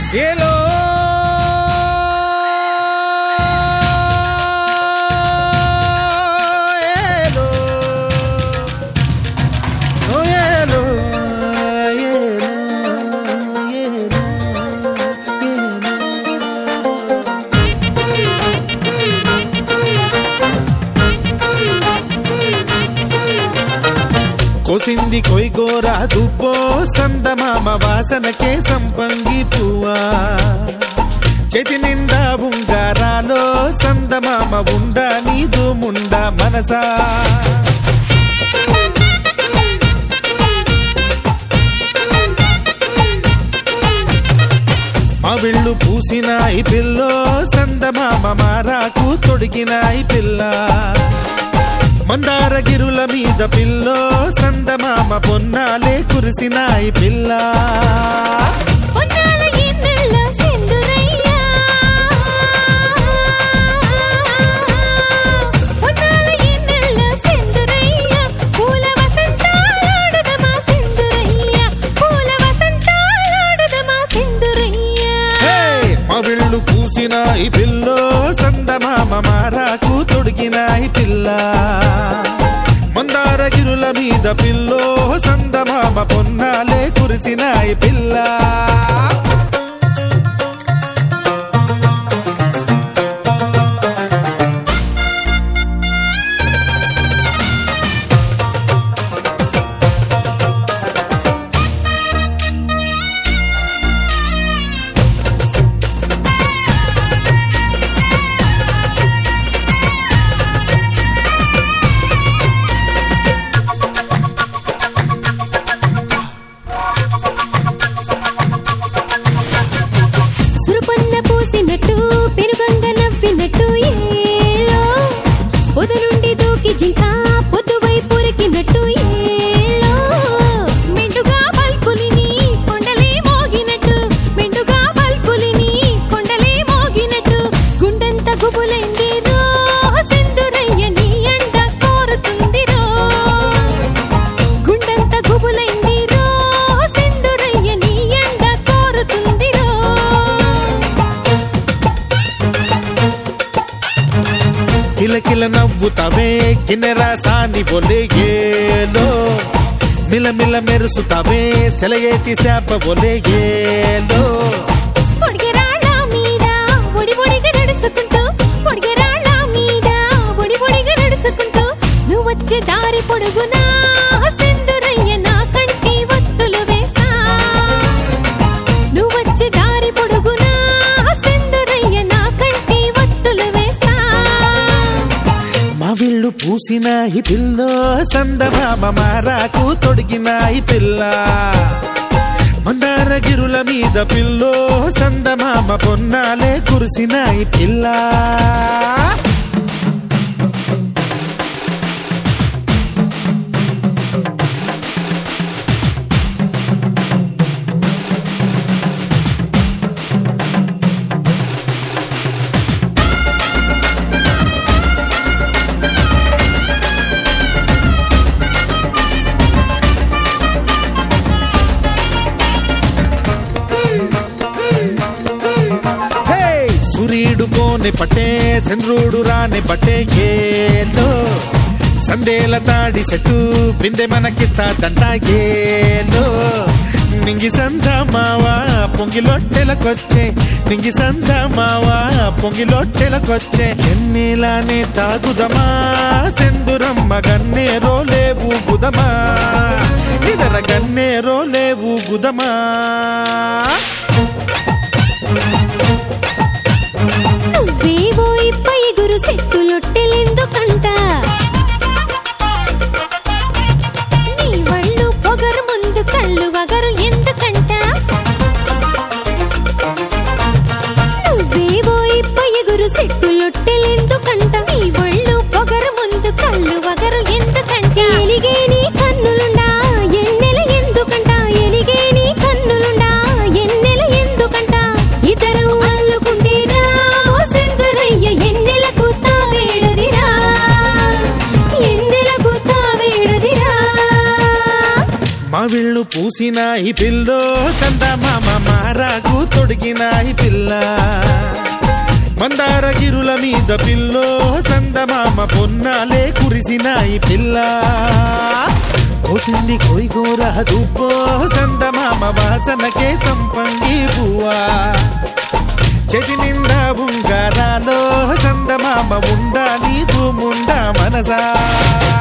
ఏలో ఏలో ఓ ఏలో ఏలో ఏలో కోసింది కొయ్గోరా దుబ్బో సందమామ వాసనకే సంపంగి పువ్వా చేతి నిండా ఉంగారాలో సందమామ ఉండా నీదు ముండా మనసా మా విళ్ళు పూసినాయి పిల్లో సందమామ మారాకు తొడిగినాయి పిల్ల మందార గిరుల మీద పిల్లో సందమామ పొన్నాలే కురిసినాయి పిల్ల పొన్నాల ఎన్నెల్ల సింధురయ్యా పొన్నాల ఎన్నెల్ల సింధురయ్యా పూల వసంతాలాడుదమా సింధురయ్యా పూల వసంతాలాడుదమా సింధురయ్యా హే! మా విళ్ళు పూసినాయి పిల్లో సందమామ మారాకు తొడిగినాయి పిల్ల మందార గిరుల మీద పిల్లో సందమామ పొన్నాలే కురిసినాయి పిల్ల సురపన్న పూసినట్టు పెరుగంగ నవ్వినట్టు ఏలో పొద నుండి దూకి జింక పొద్దువై పొరికినట్టు ఏలో మెండుగా పల్కులిని కొండలే మోగినట్టు మెండుగా పల్కులిని కొండలే మోగినట్టు గుండెంత గుబులైందిరో సింధురయ్య నీ అండ కోరుతుందిరో గుండెంత గుబులైందిరో సింధురయ్య నీ అండ కోరుతుందిరో కిలకిల నవ్వుతావే కిన్నెరా సాని బొలే ఏలో మిలమిల మెరుసుతావే సెలయేటి శాప బొలే ఏలో పొడిగరాళ్ళ మీద ఒడి ఒడిగా నడుచుకుంటూ పొడిగరాళ్ళ మీద ఒడి ఒడిగా నడుచుకుంటూ నువ్వు వచ్చే దారి పొడుగునా సింధురయ్య నా కంటి వత్తులు వేస్తా నువ్వు వచ్చే దారి పొడుగునా సింధురయ్య నా కంటి వత్తులు వేస్తా మా విళ్ళు పూసినాయి పిల్లో సందమామ మారాకు తొడిగినాయి పిల్ల మందార గిరుల మీద పిల్లో సందమామ పొన్నాలే కురిసినాయి పిల్ల హే సూర్యుడు పోని పట్టే చంద్రుడు రాని పట్టే ఏలో సందేల తాడి సెట్టు బిందె మనకిస్తాదంట ఏలో నింగి సంధ మావా పొంగిలొట్టెలకొచ్చే నింగి సంధ మావా పొంగిలొట్టెలకొచ్చే ఎన్నెలానే తాగుదమా సెందురమ్మ గన్నేరో లేవు గుదమా ఇదర గన్నేరో లేవు గుదమా నువ్వేవో ఇప్ప ఎగురు సెట్టులొట్టెలెందుకంట నీ వళ్ళు పొగరు ముందు కళ్ళు వగరు ఎందుకంట నువ్వేవో ఇప్ప ఎగురు సెట్టులొట్టెలెందుకంట నీ వళ్ళు పొగరు ముందు కళ్ళు వగరు ఎందుకంట ఎలిగే నీ కన్నులుండా ఎన్నెల ఎందుకంట ఎలిగే నీ కన్నులుండా మావిళ్ళు పూసినాయి పిల్లో సందమామ మారాకు తొడిగినాయి పిల్ల మందార గిరుల మీద పిల్లో సందమామ పొన్నాలే కురిసినాయి పిల్ల కోసింది కోయిగోర దుబ్బో సందమామ వాసనకే సంపంగి పువ్వా చెది నిండా ఉంగారాలో సందమామ ఉండా నీదు ముండా మనసా